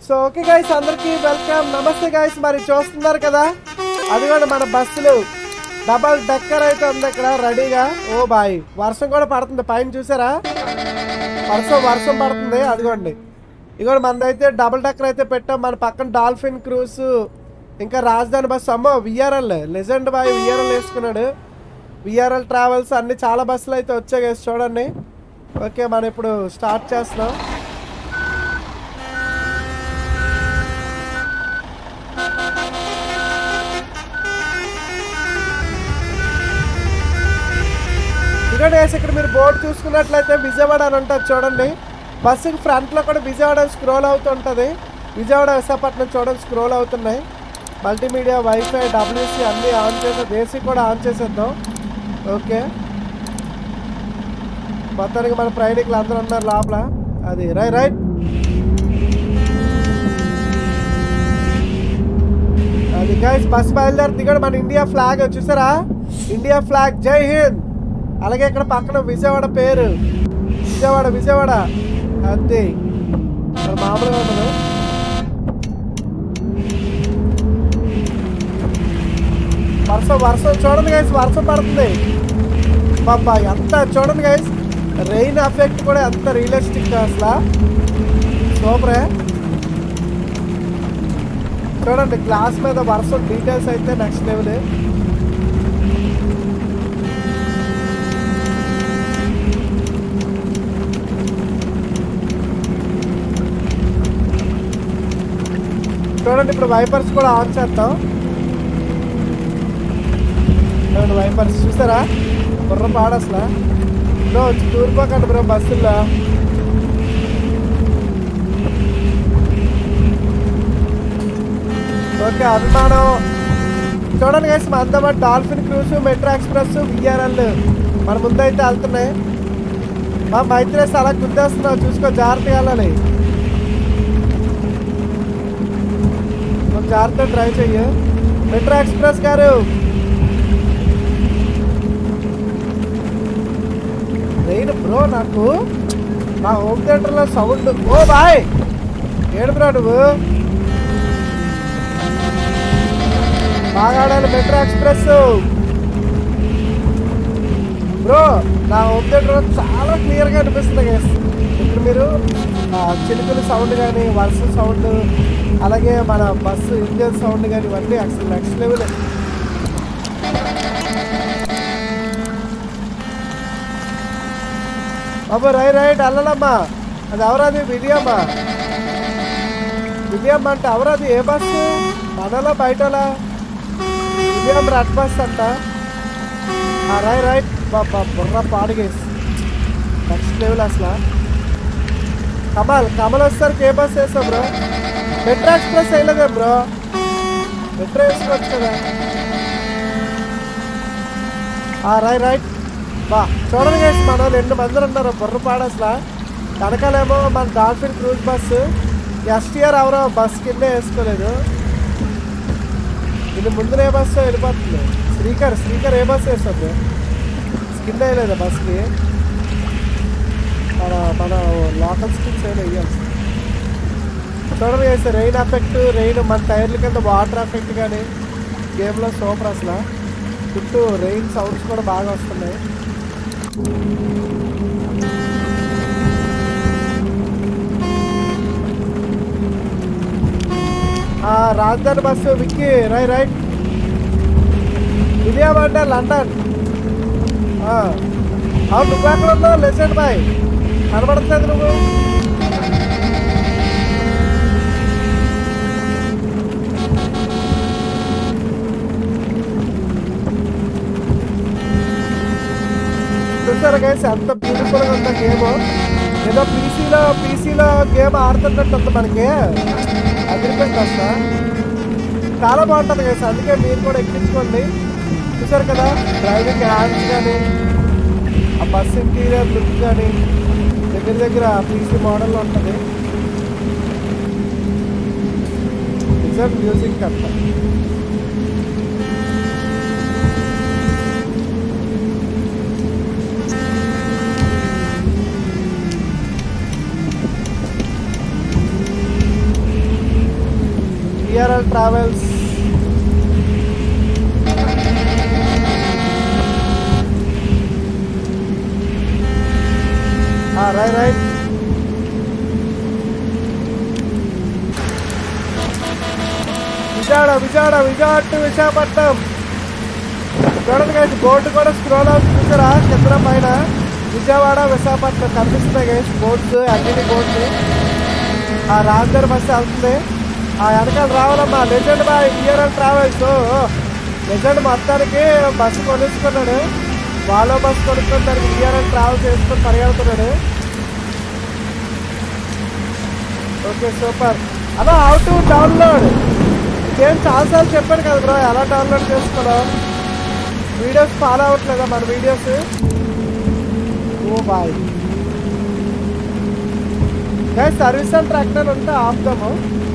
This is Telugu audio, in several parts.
సో ఓకే గైస్ అందరికి వెల్కమ్ నమస్తే గైస్ మరి చూస్తున్నారు కదా అది కూడా మన బస్సులు డబల్ డక్కర్ అయితే ఉంది ఇక్కడ రెడీగా ఓ బాయ్ వర్షం కూడా పడుతుంది పైన చూసారా వర్షం వర్షం పడుతుంది అదిగోండి ఇదిగోండి మనదైతే డబుల్ డక్కర్ అయితే పెట్టాం మన పక్కన డాల్ఫిన్ క్రూస్ ఇంకా రాజధాని బస్సు అమ్మో విఆర్ఎల్ లెజెండ్ బాయ్ విఆర్ఎల్ వేసుకున్నాడు విఆర్ఎల్ ట్రావెల్స్ అన్ని చాలా బస్సులు అయితే వచ్చాయి guys, చూడండి ఓకే మనం ఇప్పుడు స్టార్ట్ చేస్తున్నాం ఇదిగోండి guys, ఇక్కడ మీరు బోర్డు చూసుకున్నట్లయితే విజయవాడ అని ఉంటుంది చూడండి బస్సుకి ఫ్రంట్లో కూడా విజయవాడ స్క్రోల్ అవుతుంటుంది విజయవాడ విశాఖపట్నం చూడండి స్క్రోల్ అవుతున్నాయి మల్టీమీడియా వైఫై డబ్ల్యూసీ అన్నీ ఆన్ చేసే ఏసీ కూడా ఆన్ చేసేద్దాం ఓకే మొత్తానికి మన ప్రయాణికులు అందరూ ఉన్నారు లోపల అది రై రైట్ అది గైస్ బస్ బయలుదేరుతుంది కూడా మన ఇండియా ఫ్లాగ్ చూసారా ఇండియా ఫ్లాగ్ జై హింద్ అలాగే ఇక్కడ పక్కన విజయవాడ పేరు విజయవాడ విజయవాడ అంతే మరి మామూలుగా ఉండదు వర్షం వర్షం చూడండి గైస్ వర్షం పడుతుంది బాబా ఎంత చూడండి గైస్ రెయిన్ ఎఫెక్ట్ కూడా ఎంత రియలిస్టిక్ అసలు సూపరే చూడండి గ్లాస్ మీద వర్షం డీటెయిల్స్ అయితే నెక్స్ట్ లెవెల్ చూడండి ఇప్పుడు వైపర్స్ కూడా ఆన్ చేద్దాం చూడండి వైపర్స్ చూసారా బుర్ర పాడు అసలు బ్రో వచ్చి తూర్పోకండి బ్రో బస్సుల్లో ఓకే అభిమానం చూడండి గైస్ మా అంతా dolphin cruise metro express VRL మన ముందైతే వెళ్తున్నాయి మా మైత్రేస్ అలా గుద్దేస్తున్నావు చూసుకో జాగ్రత్తగా వెళ్ళాలి కొంచెం జాగ్రత్తగా డ్రైవ్ చెయ్యి మెట్రో ఎక్స్ప్రెస్ గారు రెయిన్ బ్రో నాకు నా హోమ్ థియేటర్లో సౌండ్ ఓ బాయ్ ఏడు బ్రో నువ్వు బాగా ఆడాలి మెట్రో ఎక్స్ప్రెస్ బ్రో నా హోమ్ థియేటర్ చాలా క్లియర్గా అనిపిస్తుంది గైస్ ఇక్కడ మీరు ఆ, చిలుకల సౌండ్ కానీ వర్షం సౌండ్ అలాగే మన బస్సు ఇంజన్ సౌండ్ కానీ ఇవన్నీ అసలు నెక్స్ట్ లెవెల్ బాబు రై రైట్ అల్లలమ్మా అది ఎవరది విలియమ్మా విలియం అంటే ఎవరది ఏ బస్సు మనలో బయటలా విలియం రెడ్ బస్ అంట ఆ, రై రైట్ బాబా బుర్ర పాడిగేసి నెక్స్ట్ లెవెల్ అసలు కమల్ కమల్ వచ్చేసరికి ఏ బస్ వేస్తాం బ్రో మెట్రో ఎక్స్ప్రెస్ వేయలేదే బ్రో మెట్రో వేసుకోవచ్చు కదా ఆ, రై రైట్ బా చూడండి గైస్ మన వాళ్ళు ఎన్ని మంది ఉన్నారు బుర్ర పాడు అసలు వెనకాలేమో మన డాల్ఫిన్ క్రూజ్ బస్సు ఎస్టీఆర్ ఎవరో బస్ కింద వేసుకోలేదు ఇది ముందున ఏ బస్సు వెళ్ళిపోతుంది శ్రీకర్ శ్రీకర్ ఏ బస్సు వేస్తుంది కింద వేయలేదు బస్కి మన మన లోకల్ స్కిల్స్ ఏమైనా వేయాల్సి చూడండి వేస్తే రెయిన్ ఎఫెక్ట్ రెయిన్ మన టైర్ల కింద వాటర్ ఎఫెక్ట్ కానీ గేమ్లో సూపర్ అసలు చుట్టూ రెయిన్ సౌండ్స్ కూడా బాగా వస్తున్నాయి ఆ, రాజధాని బస్సు విక్కీ రై రైట్ విలియం అంటే లండన్ ఆ, అవును నువ్వు ఎక్కడ ఉన్నావు లెసెండ్ బాయ్ కనబడట్లేదు నువ్వు చూసారా గైస్ ఎంత బ్యూటిఫుల్ గా ఉందా గేమ్ ఏదో పీసీలో పీసీలో గేమ్ ఆడుతున్నట్టు ఉంది మనకి అదిరిపోయింది అసలు చాలా బాగుంటుంది గైస్ అందుకే మీరు కూడా ఎక్కించుకోండి చూసారు కదా డ్రైవింగ్ హ్యాండ్స్ కానీ ఆ బస్ ఇంటీరియర్ లుక్ కానీ దగ్గర దగ్గర పీసీ మోడల్లో ఉంటుంది నిజం మ్యూజిక్ అంతా VRL travels right right Vijayawada Vijayawada Vijayawada to Visakhapatnam చూడండి గైస్ బోర్డు కూడా స్క్రోల్ అవుతుంది చూసారా కింద పైన విజయవాడ విశాఖపట్నం కనిపిస్తున్నాయి గైస్ బోర్డ్స్ అన్ని బోర్డ్స్ ఆ రాజధాని బస్సు వెళ్తుంది ఆ వెనకాల రావాలమ్మా legend boy VRL travels legend మొత్తానికి బస్సు కొనుక్కున్నాడు వాలో బస్సు కొనుక్కొని దానికి విఆర్ఎల్ ట్రావెల్స్ వేసుకొని పరిగెడుతున్నాడు ఓకే సూపర్ అలా హౌ టు డౌన్లోడ్ ఇదేం చాలాసార్లు చెప్పాను కదా బ్రో ఎలా డౌన్లోడ్ చేసుకోవాలో వీడియోస్ ఫాలో అవ్వట్లేదా మన videos oh boy guys service centre ఎక్కడ ఉంటే ఆపుదాము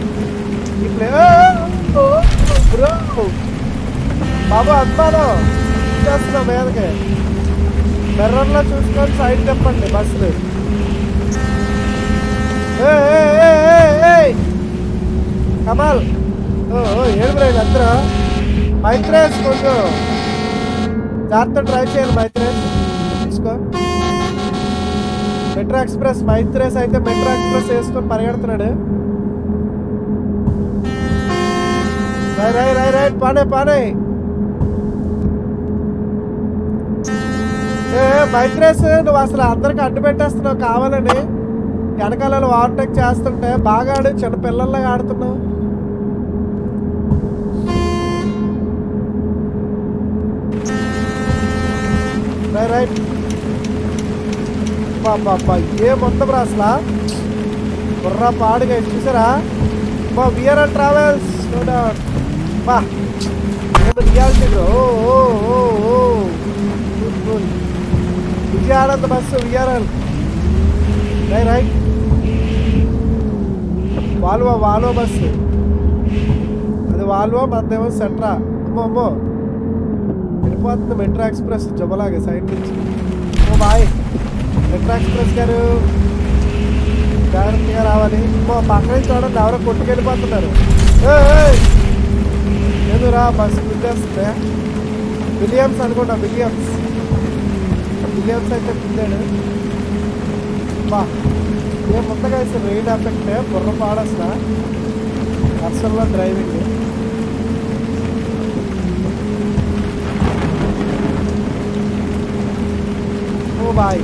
ఇప్పుడు బ్రో బాబు అద్మానం చేస్తున్నాం మీదకి మిర్రర్లో చూసుకొని సైడ్ చెప్పండి బస్సులు కమాల్ ఓ ఓ, ఏడు బ్రైడ్ అందరూ మైత్రేస్ కొంచెం జాగ్రత్త డ్రైవ్ చేయాలి మైత్రేస్ చూసుకో మెట్రో ఎక్స్ప్రెస్ మైత్రేస్ అయితే మెట్రో ఎక్స్ప్రెస్ వేసుకొని పరిగెడుతున్నాడు రై రై రై రై పానే పానే ఏ మైత్రేస్ నువ్వు అసలు అందరికి అడ్డు పెట్టేస్తున్నావు కావాలని వెనకాల ఓవర్టేక్ చేస్తుంటే బాగా ఆడు చిన్న పిల్లల్లాగా ఆడుతున్నావు రై రైట్ బాబా ఏముందం రా అసలు బుర్రా పాడుగా చూసారా బా విఆర్ఎల్ ట్రావెల్స్ నో డౌట్ బా ఏమి reality bro oh oh oh good good Vijayanand bus VRL రై రైట్ వాల్వో వాల్వో బస్సు అది వాల్వో మనదేమో సెంట్రా అమ్మో అమ్మో వెళ్ళిపోతుంది మెట్రో ఎక్స్ప్రెస్ జబలాగా సైడ్ నుంచి ఓ బాయ్ మెట్రో ఎక్స్ప్రెస్ గారు జాగ్రత్తగా రావాలి మా పక్కన నుంచి చూడండి ఎవరో కొట్టుకెళ్ళిపోతున్నారు ఏదురా బస్సు గుద్దేస్తుంది విలియమ్స్ అనుకుంటా విలియమ్స్ విలియమ్స్ అయితే గుద్దాడు బా ఏం ముందుగా ఇస్తే రెయిన్ ఎఫెక్ట్ బుర్ర పాడస్తా అసలు డ్రైవింగ్ ఓ బాయ్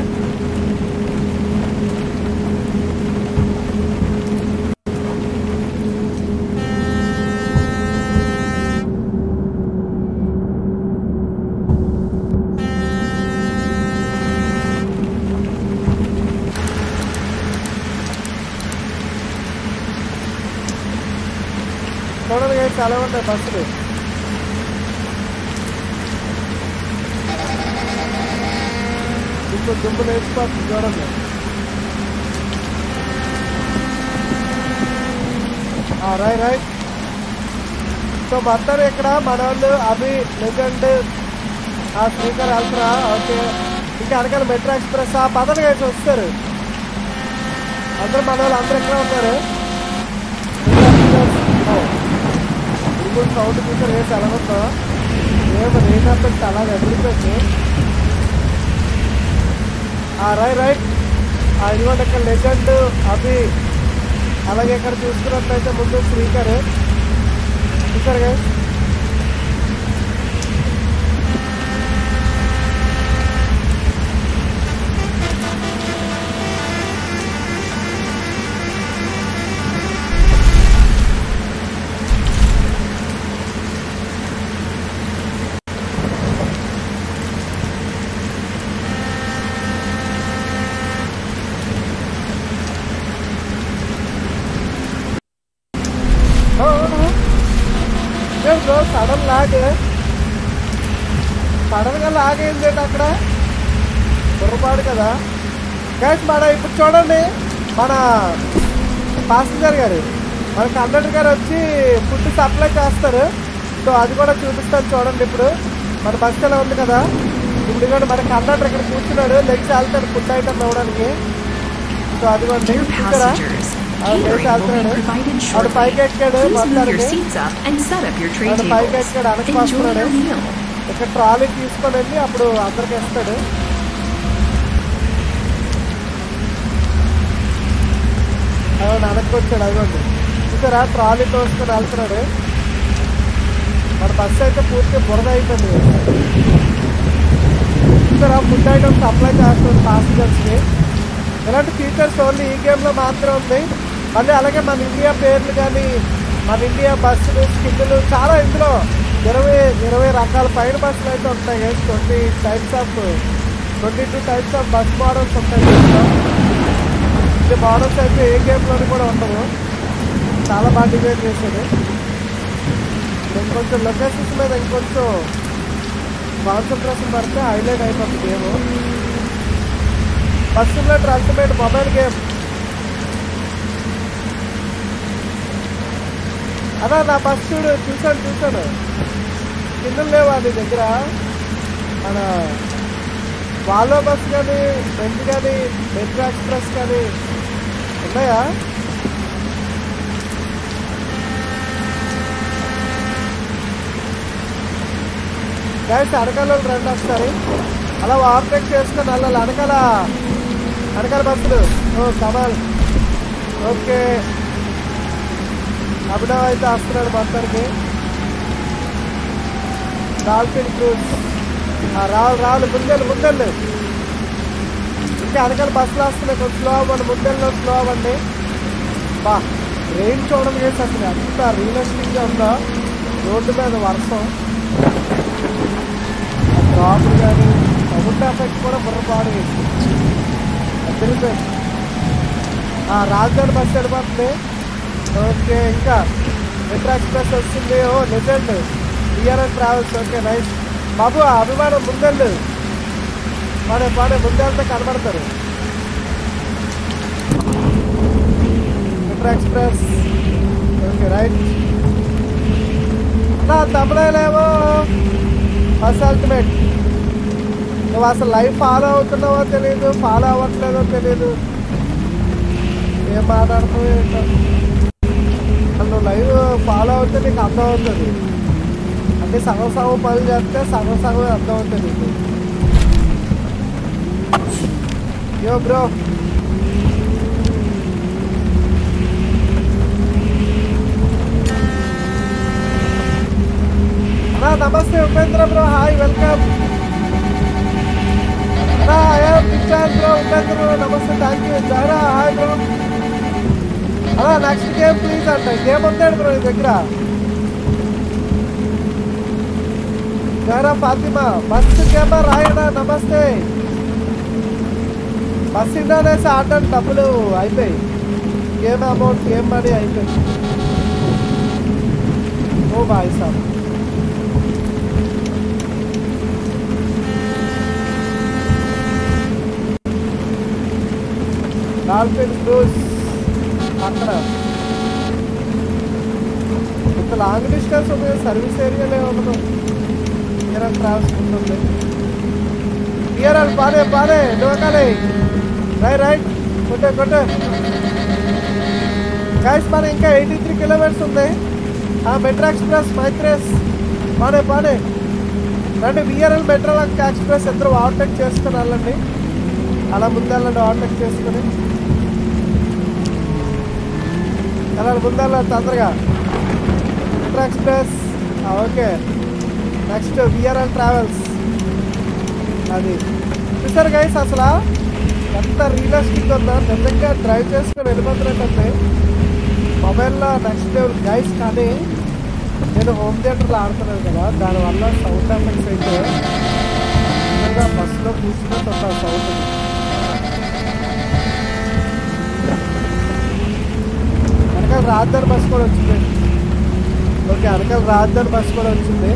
చూడండి guys, చాలా ఉంటాయి బస్సులు ఇప్పుడు దుమ్ము లేచిపోతుంది చూడండి ఆ, రై రై సో మొత్తం ఇక్కడ మన వాళ్ళు అభి లెజెండ్ ఆ స్పీకర్ అల్ట్రా ఓకే ఇంకా వెనకాల మెట్రో ఎక్స్ప్రెస్ ఆ పదవి కలిసి వస్తారు అందరూ మన వాళ్ళు అందరూ ఎక్కడ ఉన్నారు ఇప్పుడు సౌండ్ చూసారు వేసి ఎలా ఉందో ఏమో రేట్ అప్పటి అలా ఎదురుపోయింది ఆ రై రైట్ ఆ ఇదిగోండి ఇక్కడ లెజెండ్ అవి అలాగే ఇక్కడ చూసుకున్నట్లయితే ముందు స్పీకర్ చూసారు కదా బ్రో సడన్ లాగ్ సడన్ గా లాగ్ అయింది అక్కడ పొరపాటు కదా గైస్ మన ఇప్పుడు చూడండి మన పాసెంజర్ గారు మన కండక్టర్ గారు వచ్చి ఫుడ్ సప్లై చేస్తారు సో అది కూడా చూపిస్తాను చూడండి ఇప్పుడు మన బస్ ఎలా ఉంది కదా ఇప్పుడు కూడా మన కండక్టర్ ఇక్కడ కూర్చున్నాడు లెగ్స్ వెళ్తాడు ఫుడ్ ఐటమ్ ఇవ్వడానికి సో అదిగోండి Dear చూసారా passengers, Ah, Catering yes, will be Alfredo. provided ఆడు shortly. పైకి ఎక్కాడు Please move your మొత్తానికి seats up and set up your tray ఆడు పైకి tables. ఎక్కాడు వెనక్కి Enjoy వస్తున్నాడు your meal. ఇక్కడ ట్రాలీ తీసుకొని వెళ్ళి అప్పుడు అందరికి ఇస్తాడు అవును వెనక్కి వచ్చాడు అదిగోండి చూసారా ట్రాలీ తోసుకొని వెళ్తున్నాడు మన బస్సు అయితే పూర్తి బురద అయిపోయింది చూసారా ఫుడ్ ఐటమ్స్ సప్లై చేస్తుంది పాసెంజర్స్కి ఇలాంటి ఫీచర్స్ ఓన్లీ ఈ గేమ్లో మాత్రమే ఉంది మళ్ళీ అలాగే మన ఇండియా పేర్లు కానీ మన ఇండియా బస్సులు స్కిన్నులు చాలా ఇందులో ఇరవై ఇరవై రకాల పైన బస్సులు అయితే ఉంటాయి కదా twenty types of twenty two types of bus models ఉంటాయి దీంట్లో ఈ మోడల్స్ అయితే ఏ గేమ్లోని కూడా ఉండవు చాలా బాగా డిజైన్ చేశాడు ఇంకొంచెం లొకేషన్స్ మీద ఇంకొంచెం కాన్సన్ట్రేషన్ పడితే హైలైట్ అయిపోతుంది game bus simulator ultimate mobile game అదా నా బస్ చూడు చూశాను చూశాను కిందలు లేవా నీ దగ్గర మన వాలో బస్ కానీ బెంజ్ కానీ మెట్రో ఎక్స్ప్రెస్ కానీ ఉన్నాయా గైస్ అడకల్లో రెండు వస్తారు అలా ఓవర్టేక్ చేసుకొని వెళ్ళాలి అనకాల అనకాల బస్సులు ఓ కమాల్ ఓకే అభినవ్ అయితే వస్తున్నాడు మొత్తానికి డాల్ఫిన్ క్రూజ్ రావాలి రావాలి ముందెళ్ళు ముందెళ్ళు ఇంకా వెనకాల బస్సులు వస్తున్నాయి కొంచెం స్లో అవ్వండి ముందెళ్ళు స్లో అవ్వండి బా ట్రైన్ చూడడం చేసి అసలు ఎంత రియలిస్టిక్గా ఉందో రోడ్డు మీద వర్షం డ్రాప్ కానీ సౌండ్ ఎఫెక్ట్ కూడా బుర్రపాడు అద్దరిపోయింది రాజధాని బస్సు వెళ్ళిపోతుంది ఓకే ఇంకా మెట్రో ఎక్స్ప్రెస్ వస్తుంది oh legend TRS travels okay nice బాబు ఆ అభిమానం ముందెళ్ళు పాడే పాడే ముందెళ్తే కనబడతారు మెట్రో ఎక్స్ప్రెస్ ఓకే రైట్ నా తమిళలేమో బస్ అల్టిమేట్ నువ్వు అసలు లైఫ్ ఫాలో అవుతున్నావో తెలియదు ఫాలో అవ్వట్లేదో తెలియదు ఏం మాట్లాడుతావు ఏంటో అసలు నువ్వు లైవ్ ఫాలో అవుతే నీకు అర్థం అవుతుంది అంటే సగం సగం పనులు చేస్తే సగం సగం అర్థం అవుతుంది నీకు యో బ్రో అన్నా నమస్తే ఉపేంద్ర బ్రో హాయ్ వెల్కమ్ అన్నా I'm picture bro Upendra bro నమస్తే thank you Zahra hi bro అన్నా నెక్స్ట్ గేమ్ ప్లీజ్ అంట గేమ్ ఉందండి బ్రో నీ దగ్గర జహరా ఫాతిమా బస్ గేమర్ రాయడా నమస్తే బస్ ఇండోనేసి ఆడడానికి డబ్బులు అయిపోయి గేమ్ అమౌంట్ గేమ్ మనీ అయిపోయింది oh boy sir dolphin cruise అక్కడ ఇంత లాంగ్ డిస్టెన్స్ ఉంది సర్వీస్ ఏరియాలో ఉండదు తీరం ట్రావెల్స్ ఉంటుంది తీరాలి బానే బానే డోకాలి రైట్ రైట్ కొట్టే కొట్టే గైస్ మన ఇంకా ఎయిటీ త్రీ కిలోమీటర్స్ ఉంది ఆ మెట్రో ఎక్స్ప్రెస్ మైత్రేస్ బానే బానే రండి విఆర్ఎల్ మెట్రో ఎక్స్ప్రెస్ ఇద్దరు ఓవర్టేక్ చేసుకుని వెళ్ళండి అలా ముందెళ్ళండి ఓవర్టేక్ చేసుకుని వెళ్ళాలి ముందెళ్ళండి తొందరగా మెట్రో ఎక్స్ప్రెస్ ఆ, ఓకే నెక్స్ట్ విఆర్ఎల్ ట్రావెల్స్ అది చూసారు గైస్ అసలు ఎంత రియలిస్టిక్ ఉందో నిజంగా డ్రైవ్ చేసుకుని వెళ్ళిపోతున్నట్టుంది మొబైల్లో నెక్స్ట్ లెవెల్ గైస్ కానీ నేను హోమ్ థియేటర్లో ఆడుతున్నాను కదా దానివల్ల సౌండ్ ఎఫెక్ట్స్ అయితే నిజంగా బస్సులో కూర్చున్నట్టు ఒక సౌండ్ వెనకాల రాజధాని బస్ కూడా వచ్చింది ఓకే వెనకాల రాజధాని బస్ కూడా వచ్చింది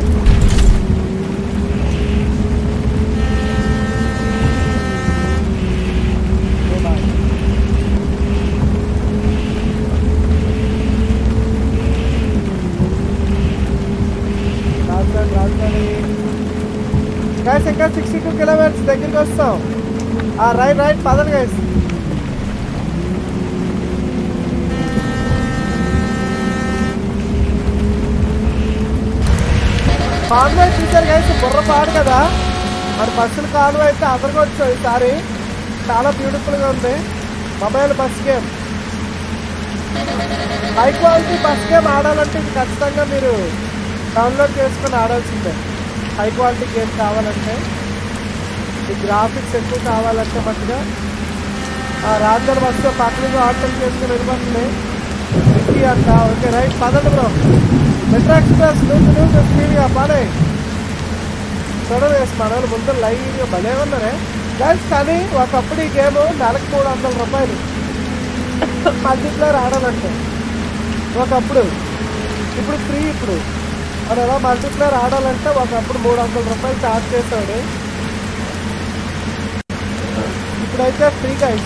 ఓ బాయ్. రాజధాని రాజధాని గైస్ ఇంకా సిక్స్టీ టూ కిలోమీటర్స్ దగ్గరికి వస్తాం ఆ రైట్ రైట్ పదండి గైస్ కాన్వే చూసారు గైస్ బుర్ర పాడు కదా మన బస్సులు కాన్వే అయితే అదరగొచ్చు ఈసారి చాలా బ్యూటిఫుల్ గా ఉంది mobile bus game high quality bus game ఆడాలంటే ఇది ఖచ్చితంగా మీరు డౌన్లోడ్ చేసుకొని ఆడాల్సిందే హై క్వాలిటీ గేమ్ కావాలంటే ఈ గ్రాఫిక్స్ ఎక్కువ కావాలంటే మట్టుగా ఆ రాజధాని బస్సు పక్కన ఆటోలు చేసుకుని వెళ్ళిపోతుంది ఇంటి అంట ఓకే రైట్ పదండి బ్రో మెట్రో ఎక్స్ప్రెస్ నువ్వు నువ్వు స్పీడ్గా పడే చూడండి మన వాళ్ళు ముందు లైవ్ భలే ఉన్నారే గైస్ కానీ ఒకప్పుడు ఈ గేమ్ నెలకు మూడు వందల రూపాయలు మల్టీప్లేయర్ ఆడాలంటే ఒకప్పుడు ఇప్పుడు ఫ్రీ ఇప్పుడు మరి ఎలా మల్టీప్లేయర్ ఆడాలంటే ఒకప్పుడు మూడు వందల రూపాయలు ఛార్జ్ చేశాడు ఇప్పుడైతే ఫ్రీ గైస్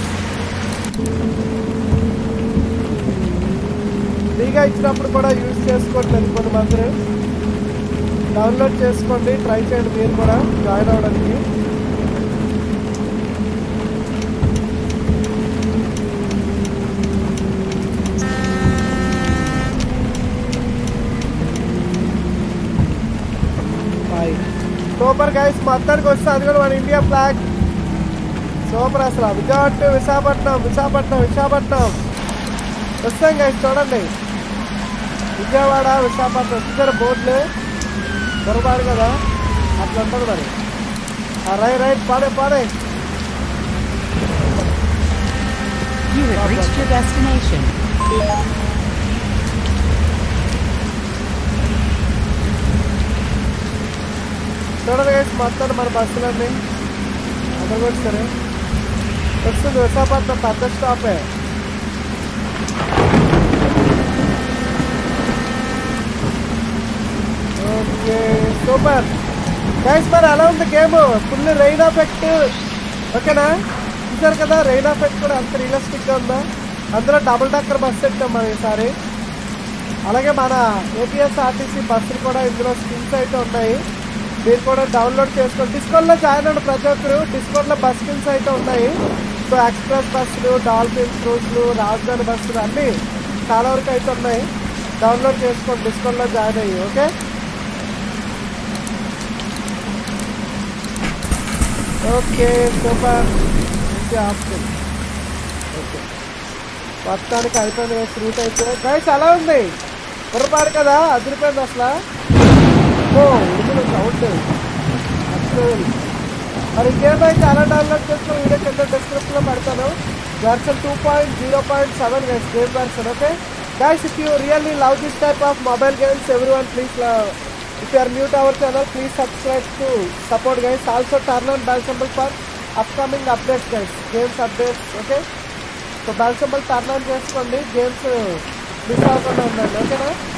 ఫ్రీగా ఇచ్చినప్పుడు కూడా యూజ్ చేసుకోవట్లేదు కొంతమంది డౌన్లోడ్ చేసుకోండి ట్రై చేయండి మీరు కూడా జాయిన్ అవ్వడానికి సూపర్ గైస్ మొత్తానికి వస్తే అది కూడా మన ఇండియా ఫ్లాగ్ సూపర్ అసలు విజయవాడ to విశాఖపట్నం విశాఖపట్నం విశాఖపట్నం వస్తాం గైస్ చూడండి విజయవాడ విశాఖపట్నం చూసారు బోర్డులు పొరపాటు కదా అట్లా ఉంటుంది మరి ఆ, రైట్ రైట్ పాడే పాడే You have reached your destination. చూడండి గైస్ మొత్తం మన బస్సులన్నీ అందరు కూడా సరే వస్తుంది విశాఖపట్నం పెద్ద స్టాపే ఓకే సూపర్ గైస్ మరి ఎలా ఉంది గేమ్ ఫుల్ రెయిన్ ఎఫెక్ట్ ఓకేనా చూసారు కదా రెయిన్ ఎఫెక్ట్ కూడా అంత రియలిస్టిక్గా ఉందా అందులో డబుల్ డక్కర్ బస్ ఎక్కాం మనం ఈసారి అలాగే మన ఏపీఎస్ఆర్టీసీ బస్సులు కూడా ఇందులో స్కిల్స్ అయితే ఉన్నాయి మీరు కూడా డౌన్లోడ్ చేసుకోండి డిస్కౌంట్లో జాయిన్ అవ్వండి ప్రతి ఒక్కరు డిస్కౌంట్లో బస్ స్కిల్స్ అయితే ఉన్నాయి సో ఎక్స్ప్రెస్ బస్సులు డాల్ఫిన్స్ క్రూజ్లు రాజధాని బస్సులు అన్నీ చాలా వరకు అయితే ఉన్నాయి డౌన్లోడ్ చేసుకోండి డిస్కౌంట్లో జాయిన్ అయ్యి ఓకే ఓకే సూపర్ మంచి ఆప్షన్ ఓకే మొత్తానికి అయిపోయింది రూట్ అయితే గైస్ ఎలా ఉంది పొరపాటు కదా అదిరిపోయింది అసలు ఓ ఉడుకులు సౌండ్ అసలు మరి ఇంకేమైతే అలా డౌన్లోడ్ చేసుకుని వీడియో కింద డిస్క్రిప్షన్లో పెడతాను version two point zero point seven guys game version okay guys if you really love this type of mobile games everyone please if you are new to our channel please subscribe to support guys also turn on bell symbol for upcoming updates guys games updates okay so bell symbol turn on చేసుకోండి గేమ్స్ మిస్ అవ్వకుండా ఉండండి ఓకేనా